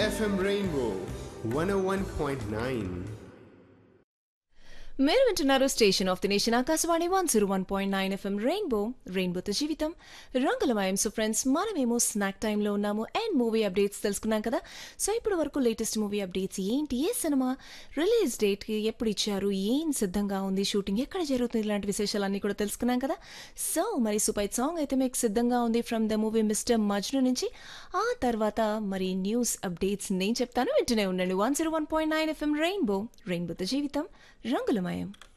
FM Rainbow 101.9. మీరు వింటున్నారు station of the nation Akashvani one zero one point nine FM rainbow రెయిన్బోతో జీవితం రంగులమయం సో ఫ్రెండ్స్ మనమేమో స్నాక్ టైంలో ఉన్నాము అండ్ మూవీ అప్డేట్స్ తెలుసుకున్నాం కదా సో ఇప్పుడు వరకు లేటెస్ట్ మూవీ అప్డేట్స్ ఏంటి ఏ సినిమా రిలీజ్ డేట్ ఎప్పుడు ఇచ్చారు ఏం సిద్ధంగా ఉంది షూటింగ్ ఎక్కడ జరుగుతుంది ఇలాంటి విశేషాలన్నీ కూడా తెలుసుకున్నాం కదా సో మరి సూపర్ సాంగ్ అయితే మీకు సిద్ధంగా ఉంది from the movie mister Majnu నుంచి ఆ తర్వాత మరి న్యూస్ అప్డేట్స్ నేను చెప్తాను వింటూనే ఉండండి one zero one point nine FM rainbow రెయిన్బోతో జీవితం రంగులమయం